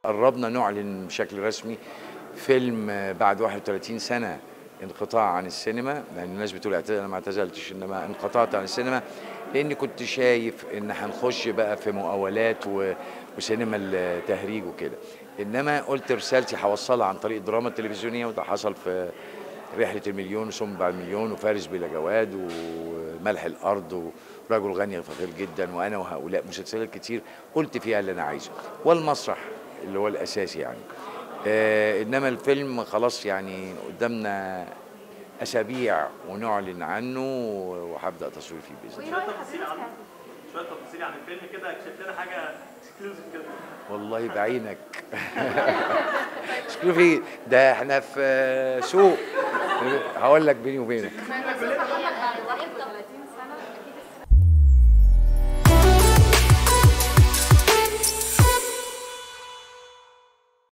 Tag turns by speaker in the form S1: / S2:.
S1: قربنا نعلن بشكل رسمي فيلم آه، بعد 31 سنه انقطاع عن السينما لان الناس بتقول اعتزل انا ما اعتزلتش انما انقطعت عن السينما لاني كنت شايف ان هنخش بقى في مقاولات و- وسينما التهريج وكده انما قلت رسالتي هوصلها عن طريق الدراما التلفزيونيه وده حصل في رحله المليون وثم بعد المليون وفارس بلا جواد وملح الارض ورجل غني فقير جدا وانا وهؤلاء مسلسلات كتير قلت فيها اللي انا عايزه والمسرح اللي هو الاساسي يعني آه انما الفيلم خلاص يعني قدامنا اسابيع ونعلن عنه وهبدا تصوير فيه باذن الله
S2: وايه راي حضرتك
S3: شويه تفاصيل عن الفيلم كده اكشف لنا حاجه اكسكلوزيف كده
S1: والله بعينك شوفي ده احنا في سوق هقول لك بيني وبينك